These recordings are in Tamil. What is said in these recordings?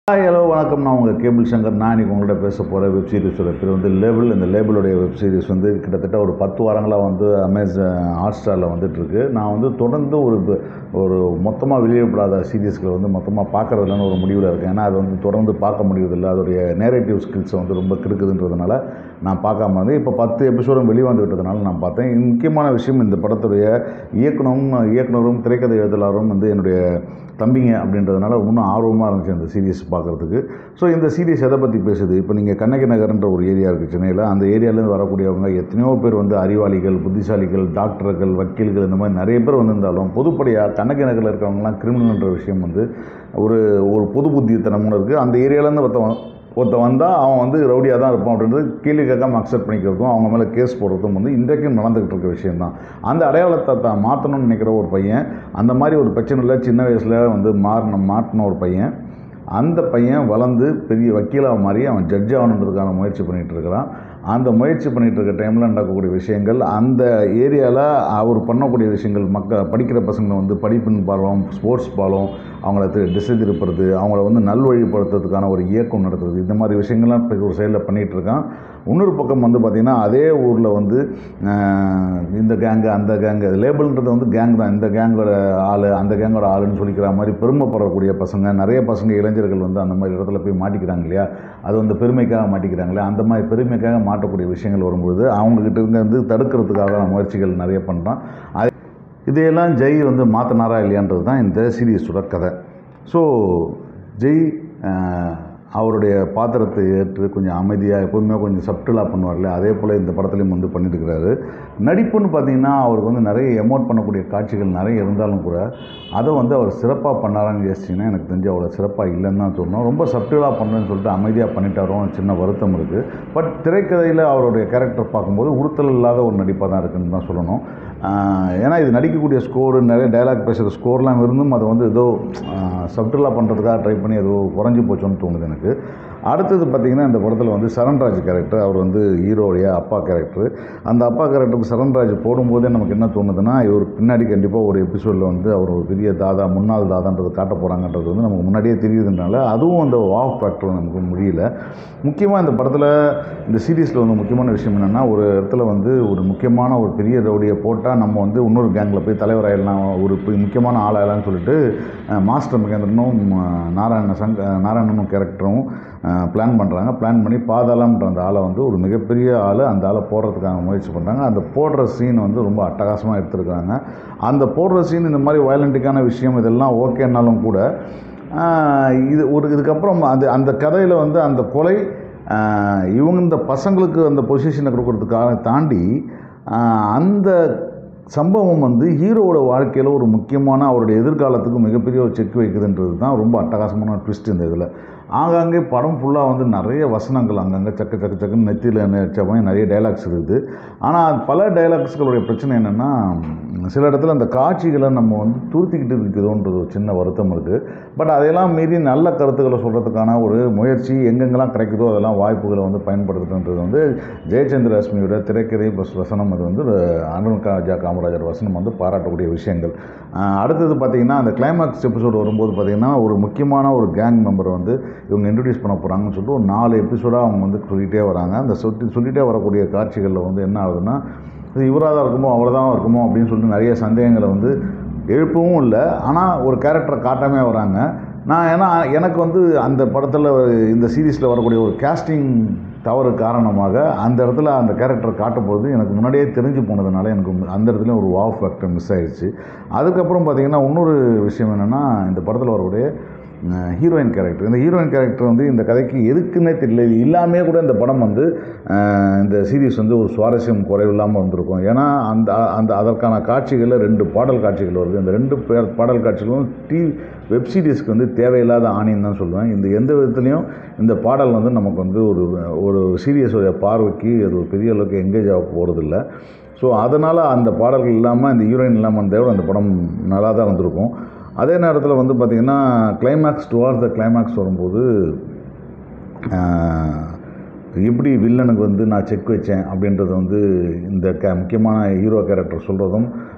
ஹாய் ஹலோ வணக்கம் நான் உங்கள் கேபிள் சங்கர் நான் இன்னைக்கு உங்கள்கிட்ட பேச போகிற வெப் சீரிஸோட பேர் வந்து லேபிள் இந்த லேபிளுடைய வெப் சீரிஸ் வந்து கிட்டத்தட்ட ஒரு பத்து வாரங்களாக வந்து அமேசான் ஹாட் ஸ்டாரில் வந்துட்டுருக்கு நான் வந்து தொடர்ந்து ஒரு ப- ஒரு மொத்தமாக வெளியிடப்படாத சீரியஸ்களை வந்து மொத்தமாக பார்க்குறதுலன்னு ஒரு முடிவில் இருக்கேன் ஏன்னா அது வந்து தொடர்ந்து பார்க்க முடியறதில்லை அதோடைய நேரேட்டிவ் ஸ்கில்ஸை வந்து ரொம்ப கெடுக்குதுன்றதுனால நான் பார்க்காம வந்து இப்போ பத்து எபிசோடும் வெளிவந்து விட்டதுனால நான் பார்த்தேன் இது முக்கியமான விஷயம் இந்த படத்துடைய இயக்குனரும் இயக்குனரும் திரைக்கதை எழுதலாரும் வந்து என்னுடைய தம்பிங்க அப்படின்றதுனால இன்னும் ஆர்வமாக இருந்துச்சு அந்த சீரியஸ் பார்க்குறதுக்கு ஸோ இந்த சீரியஸ் எதை பற்றி பேசுது இப்போ நீங்கள் கண்ணகி நகர்ன்ற ஒரு ஏரியா இருக்குது சென்னையில் அந்த ஏரியாலேருந்து வரக்கூடியவங்க எத்தனையோ பேர் வந்து அறிவாளிகள் புத்திசாலிகள் டாக்டர்கள் வக்கீல்கள் இந்த மாதிரி நிறைய பேர் வந்திருந்தாலும் பொதுப்படையாக கண்ணகி நகரில் இருக்கிறவங்கலாம் கிரிமினல்ன்ற விஷயம் வந்து ஒரு ஒரு பொது புத்தித்தனம்னு இருக்குது அந்த ஏரியாலேருந்து ஒருத்தவன் ஒருத்தன் வந்தால் அவன் வந்து ரவுடியாக தான் இருப்பான் அப்படின்றது கேள்வி கேட்காம அக்செப்ட் பண்ணிக்கிறதும் அவங்க மேலே கேஸ் போடுறதும் வந்து இன்றைக்கும் நடந்துக்கிட்டு இருக்க விஷயம்தான் அந்த அடையாளத்தை தான் மாற்றணும்னு நினைக்கிற ஒரு பையன் அந்த மாதிரி ஒரு பிரச்சனையில் சின்ன வயசில் வந்து மாறின மாட்டின ஒரு பையன் அந்த பையன் வளர்ந்து பெரிய வக்கீலாக மாறி அவன் ஜட்ஜ் ஆகணுன்றதுக்கான முயற்சி பண்ணிகிட்டு இருக்கிறான் அந்த முயற்சி பண்ணிகிட்டு இருக்க டைமில் நடக்கக்கூடிய விஷயங்கள் அந்த ஏரியாவில் அவர் பண்ணக்கூடிய விஷயங்கள் மக்க படிக்கிற பசங்களை வந்து படிப்பின் பாலம் ஸ்போர்ட்ஸ் பாலம் அவங்கள தி- திசை திருப்புறது அவங்கள வந்து நல்வழிப்படுத்துறதுக்கான ஒரு இயக்கம் நடத்துறது இந்த மாதிரி விஷயங்கள்லாம் இப்போ ஒரு சைடில் பண்ணிகிட்டு இருக்கான் இன்னொரு பக்கம் வந்து பார்த்திங்கன்னா அதே ஊரில் வந்து ஆஹ், இந்த கேங்கு அந்த கேங்கு லேபிள்ன்றது வந்து கேங் தான் இந்த கேங்கோட ஆள் அந்த கேங்கோட ஆளுன்னு சொல்லிக்கிற மாதிரி பெருமைப்படக்கூடிய பசங்க நிறைய பசங்க இளைஞர்கள் வந்து அந்த மாதிரி இடத்துல போய் மாட்டிக்கிறாங்க இல்லையா அது வந்து பெருமைக்காக மாட்டிக்கிறாங்களே அந்த மாதிரி பெருமைக்காக மாட்டக்கூடிய விஷயங்கள் வரும்போது அவங்கக்கிட்ட இருந்து வந்து தடுக்கிறதுக்காக முயற்சிகள் நிறைய பண்ணுறான் அது இதையெல்லாம் ஜெய் வந்து மாற்றினாரா இல்லையான்றது தான் இந்த சீரியஸோட கதை ஸோ ஜெய் ஆஹ், அவருடைய பாத்திரத்தை ஏற்று கொஞ்சம் அமைதியாக எப்போவுமே கொஞ்சம் சப்டிலாக பண்ணுவார்ல அதே போல் இந்த படத்துலையும் வந்து பண்ணிட்டு இருக்கிறாரு நடிப்புன்னு பார்த்தீங்கன்னா அவருக்கு வந்து நிறைய எமோட் பண்ணக்கூடிய காட்சிகள் நிறைய இருந்தாலும் கூட அதை வந்து அவர் சிறப்பாக பண்ணாரான்னு யோசிச்சிங்கன்னா எனக்கு தெரிஞ்சு அவ்வளோ சிறப்பாக இல்லைன்னு தான் சொல்லணும் ரொம்ப சப்டிலாக பண்ணுறேன்னு சொல்லிட்டு அமைதியாக பண்ணிட்டாரோன்னு சின்ன வருத்தம் இருக்குது பட் திரைக்கதையில் அவருடைய கேரக்டர் பார்க்கும்போது உறுத்தல் இல்லாத ஒரு நடிப்பாக தான் இருக்குன்னு தான் சொல்லணும் ஆஹ் ஏன்னா இது நடிக்கக்கூடிய ஸ்கோரு நிறைய டைலாக் பேசுகிற ஸ்கோர்லாம் இருந்தும் அதை வந்து ஏதோ சப்டிலாக பண்ணுறதுக்காக ட்ரை பண்ணி ஏதோ குறைஞ்சி போச்சோன்னு தோணுது எனக்கு அடுத்தது பார்த்திங்கன்னா இந்த படத்தில் வந்து சரண்ராஜ் கேரக்டர் அவர் வந்து ஹீரோடைய அப்பா கேரக்டர் அந்த அப்பா கேரக்டருக்கு சரண்ராஜ் போடும்போதே நமக்கு என்ன தோணுதுன்னா இவர் பின்னாடி கண்டிப்பாக ஒரு எபிசோடில் வந்து அவர் ஒரு பெரிய தாதா முன்னாள் தாதான்றது காட்ட போகிறாங்கன்றது வந்து நமக்கு முன்னாடியே தெரியுதுனால அதுவும் அந்த வாவ் ஃபேக்டர் நமக்கு முடியல முக்கியமாக இந்த படத்தில் இந்த சீரீஸில் வந்து முக்கியமான விஷயம் என்னென்னா ஒரு இடத்துல வந்து ஒரு முக்கியமான ஒரு பெரிய ரவுடியை போட்டால் நம்ம வந்து இன்னொரு கேங்கில் போய் தலைவர் ஆயிடலாம் ஒரு பெ- முக்கியமான ஆளாயிடலாம்னு சொல்லிட்டு அஹ், மாஸ்டர் மகேந்திரனும் அஹ், நாராயண சங்க நாராயணனும் கேரக்டரும் பிளான் பண்ணுறாங்க பிளான் பண்ணி பாதாளம்ன்ற அந்த ஆளை வந்து ஒரு மிகப்பெரிய ஆள் அந்த ஆளை போடுறதுக்கான முயற்சி பண்ணுறாங்க அந்த போடுற சீன் வந்து ரொம்ப அட்டகாசமாக எடுத்திருக்காங்க அந்த போடுற சீன் இந்த மாதிரி வயலண்ட்டுக்கான விஷயம் இதெல்லாம் ஓகேனாலும் கூட ஆஹ் இது ஒரு இதுக்கப்புறம் அது அந்த கதையில் வந்து அந்த கொலை ஆஹ் இவங்க இந்த பசங்களுக்கு அந்த பொசிஷனை கொடுக்கறதுக்காக தாண்டி ஆஹ் அந்த சம்பவம் வந்து ஹீரோவோட வாழ்க்கையில் ஒரு முக்கியமான அவருடைய எதிர்காலத்துக்கு மிகப்பெரிய ஒரு செக் வைக்குதுன்றது தான் ரொம்ப அட்டகாசமான ட்விஸ்ட் இந்த இதில் ஆங்காங்கே படம் ஃபுல்லாக வந்து நிறைய வசனங்கள் அங்கங்கே சக்க சக்க சக்குன்னு நெத்தியில் நடிச்ச மாதிரி நிறைய டைலாக்ஸ் இருக்குது ஆனால் பல டைலாக்ஸ்களுடைய பிரச்சனை என்னென்னா சில இடத்துல அந்த காட்சிகளை நம்ம வந்து துருத்திக்கிட்டு இருக்குதோன்றது ஒரு சின்ன வருத்தம் இருக்குது பட் அதையெல்லாம் மீறி நல்ல கருத்துக்களை சொல்கிறதுக்கான ஒரு முயற்சி எங்கெங்கெல்லாம் கிடைக்குதோ அதெல்லாம் வாய்ப்புகளை வந்து பயன்படுத்துதுன்றது வந்து ஜெயச்சந்திர ரஷ்மியோட திரைக்கதை ப்ளஸ் வசனம் அது வந்து அருண் ராஜா காமராஜர் வசனம் வந்து பாராட்டக்கூடிய விஷயங்கள் ஆஹ் அடுத்தது பார்த்திங்கன்னா அந்த கிளைமாக்ஸ் எபிசோடு வரும்போது பார்த்திங்கன்னா ஒரு முக்கியமான ஒரு கேங் மெம்பரை வந்து இவங்க இன்ட்ரடியூஸ் பண்ண போகிறாங்கன்னு சொல்லிட்டு ஒரு நாலு எபிசோடாக அவங்க வந்து சொல்லிகிட்டே வராங்க அந்த சொல்லி சொல்லிகிட்டே வரக்கூடிய காட்சிகளில் வந்து என்ன ஆகுதுன்னா இது இவராக தான் இருக்குமோ அவ்வளோதான் இருக்குமோ அப்படின்னு சொல்லிட்டு நிறைய சந்தேகங்களை வந்து எழுப்பவும் இல்லை ஆனால் ஒரு கேரக்டரை காட்டாமே வராங்க நான் ஏன்னா எனக்கு வந்து அந்த படத்தில் இந்த சீரீஸில் வரக்கூடிய ஒரு கேஸ்டிங் தவறு காரணமாக அந்த இடத்துல அந்த கேரக்டர் காட்டும்போது எனக்கு முன்னாடியே தெரிஞ்சு போனதுனால எனக்கு அந்த இடத்துலையும் ஒரு வாவ் ஃபேக்டர் மிஸ் ஆயிடுச்சு அதுக்கப்புறம் பார்த்திங்கன்னா இன்னொரு விஷயம் என்னென்னா இந்த படத்தில் வரக்கூடிய ஹீரோயின் கேரக்டர் இந்த ஹீரோயின் கேரக்டர் வந்து இந்த கதைக்கு எதுக்குன்னே தெரியல இது இல்லாமே கூட இந்த படம் வந்து அஹ், இந்த சீரிஸ் வந்து ஒரு சுவாரஸ்யம் குறைவில்லாமல் வந்திருக்கும் ஏன்னா அந்த அந்த அதற்கான காட்சிகளில் ரெண்டு பாடல் காட்சிகள் வருது அந்த ரெண்டு பே- பாடல் காட்சிகளும் டி வெப் சீரிஸ்க்கு வந்து தேவையில்லாத ஆணின்னு தான் சொல்லுவேன் இந்த எந்த விதத்துலையும் இந்த பாடல் வந்து நமக்கு வந்து ஒரு ஒரு சீரியஸோடைய பார்வைக்கு அது ஒரு பெரிய அளவுக்கு எங்கேஜ் ஆக போகிறதில்ல ஸோ அதனால் அந்த பாடல்கள் இல்லாமல் இந்த ஹீரோயின் இல்லாமல் இருந்ததோட அந்த படம் நல்லா தான் இருந்திருக்கும் அதே நேரத்தில் வந்து பார்த்திங்கன்னா கிளைமேக்ஸ் டுவார்ஸ் த கிளைமேக்ஸ் வரும்போது ஆஹ், எப்படி வில்லனுக்கு வந்து நான் செக் வச்சேன் அப்படின்றது வந்து இந்த கே முக்கியமான ஹீரோ கேரக்டர் சொல்கிறதும்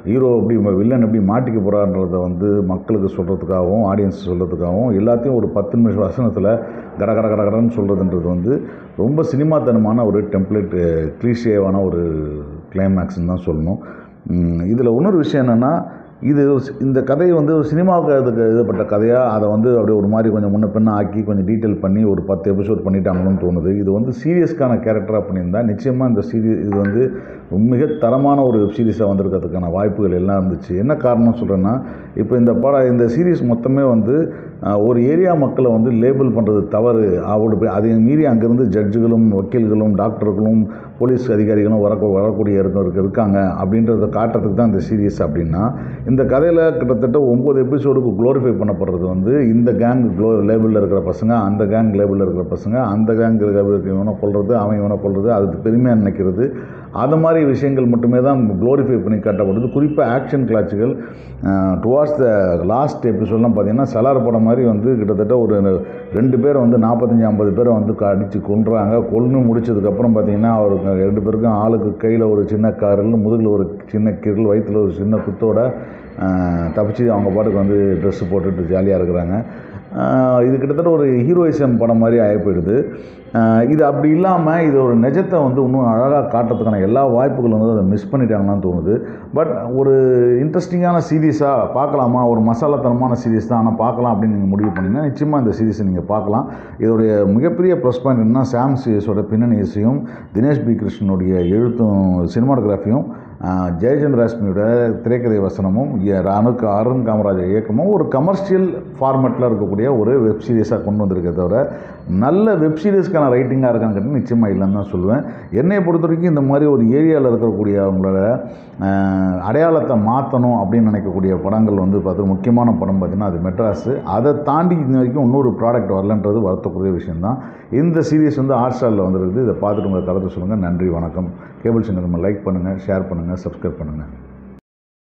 ஹீரோ எப்படி வில்லன் எப்படி மாட்டிக்க போகிறான்றத வந்து மக்களுக்கு சொல்கிறதுக்காகவும் ஆடியன்ஸ் சொல்கிறதுக்காகவும் எல்லாத்தையும் ஒரு பத்து நிமிஷம் வசனத்தில் கட கட கட கடன்னு சொல்கிறதுன்றது வந்து ரொம்ப சினிமாத்தனமான ஒரு டெம்ப்ளேட் க்ளீஷேவான ஒரு கிளைமேக்ஸ்னு தான் சொல்லணும் இதில் இன்னொரு விஷயம் என்னென்னா இது ஸ்- இந்த கதையை வந்து ஒரு சினிமாவுக்கு அதுக்கு எழுதப்பட்ட கதையாக அதை வந்து அப்படியே ஒரு மாதிரி கொஞ்சம் முன்ன பின்ன ஆக்கி கொஞ்சம் டீட்டெயில் பண்ணி ஒரு பத்து எபிசோட் பண்ணிட்டாங்களோன்னு தோணுது இது வந்து சீரியஸ்க்கான கேரக்டராக பண்ணியிருந்தா நிச்சயமாக இந்த சீரியஸ் இது வந்து மிக தரமான ஒரு வெப் சீரிஸாக வந்திருக்கிறதுக்கான வாய்ப்புகள் எல்லாம் இருந்துச்சு என்ன காரணம் சொல்கிறேன்னா இப்போ இந்த படம் இந்த சீரிஸ் மொத்தமே வந்து அஹ், ஒரு ஏரியா மக்களை வந்து லேபிள் பண்ணுறது தவறு அவரோட போய் அதை மீறி அங்கேருந்து ஜட்ஜுகளும் வக்கீல்களும் டாக்டர்களும் போலீஸ் அதிகாரிகளும் வர வரக்கூடிய இருக்க இருக்காங்க அப்படின்றத காட்டுறதுக்கு தான் இந்த சீரியஸ் அப்படின்னா இந்த கதையில் கிட்டத்தட்ட ஒம்பது எபிசோடுக்கு க்ளோரிஃபை பண்ணப்படுறது வந்து இந்த கேங் க்ளோ லேபிளில் இருக்கிற பசங்க அந்த கேங் லேபிளில் இருக்கிற பசங்க அந்த கேங் இவனை கொள்வது அவன் இவனை கொள்வது அது பெருமையாக நினைக்கிறது அது மாதிரி விஷயங்கள் மட்டுமே தான் க்ளோரிஃபை பண்ணி காட்டப்படுது குறிப்பாக ஆக்ஷன் கிளாட்சுகள் டுவார்ட்ஸ் த லாஸ்ட் எபிசோட்லாம் பார்த்தீங்கன்னா சலார் படம் மாதிரி வந்து கிட்டத்தட்ட ஒரு ரெண்டு பேரை வந்து நாற்பத்தஞ்சு ஐம்பது பேரை வந்து அடித்து கொன்றாங்க கொன்று முடிச்சதுக்கப்புறம் பார்த்தீங்கன்னா அவருக்கு ரெண்டு பேருக்கும் ஆளுக்கு கையில் ஒரு சின்ன காரில் முதுகில் ஒரு சின்ன கிரல் வயிற்றில் ஒரு சின்ன குத்தோட அஹ், தப்பிச்சு அவங்க பாட்டுக்கு வந்து ட்ரெஸ்ஸு போட்டுட்டு ஜாலியாக இருக்கிறாங்க ஆஹ் இது கிட்டத்தட்ட ஒரு ஹீரோயிசம் படம் மாதிரி ஆகி போயிடுது ஆஹ் இது அப்படி இல்லாமல் இது ஒரு நிஜத்தை வந்து இன்னும் அழகாக காட்டுறதுக்கான எல்லா வாய்ப்புகளும் வந்து அதை மிஸ் பண்ணிட்டாங்கன்னு தோணுது பட் ஒரு இன்ட்ரெஸ்டிங்கான சீரீஸாக பார்க்கலாமா ஒரு மசாலாத்தனமான சீரீஸ் தான் ஆனால் பார்க்கலாம் அப்படின்னு நீங்கள் முடிவு பண்ணிங்கன்னா நிச்சயமாக இந்த சீரீஸை நீங்கள் பார்க்கலாம் இதோடைய மிகப்பெரிய ப்ளஸ் பாயிண்ட் என்னன்னா சாம் சீரியஸோட பின்னணி இசையும் தினேஷ் பி கிருஷ்ணனுடைய எழுத்தும் சினிமாட்டோகிராஃபியும் ஜெயச்சந்திர ராஷ்மியோட திரைக்கதை வசனமும் இ- அனுக்கு அருண் காமராஜர் இயக்கமும் ஒரு கமர்ஷியல் ஃபார்மேட்டில் இருக்கக்கூடிய ஒரு வெப் சீரிஸாக கொண்டு வந்திருக்கே தவிர நல்ல வெப் சீரிஸ்க்கான ரைட்டிங்காக இருக்கான்னு கேட்டால் நிச்சயமாக இல்லைன்னு தான் சொல்லுவேன் என்னையை பொறுத்த வரைக்கும் இந்த மாதிரி ஒரு ஏரியாவில் இருக்கக்கூடிய அவங்களோட அஹ், அடையாளத்தை மாற்றணும் அப்படின்னு நினைக்கக்கூடிய படங்கள் வந்து பார்த்து முக்கியமான படம் பார்த்திங்கன்னா அது மெட்ராஸு அதை தாண்டி இன்ன வரைக்கும் இன்னொரு ப்ராடக்ட் வரலன்றது வருத்தக்கூடிய விஷயம்தான் இந்த சீரிஸ் வந்து ஹாட் ஸ்டாரில் வந்துருக்குது இதை பார்த்துட்டு உங்கள் கருத்தை சொல்லுங்கள் நன்றி வணக்கம் கேபிள் சிங்கர் நம்ம லைக் பண்ணுங்கள் ஷேர் பண்ணுங்கள் சப்ஸ்கிரைப் பண்ணுங்கள்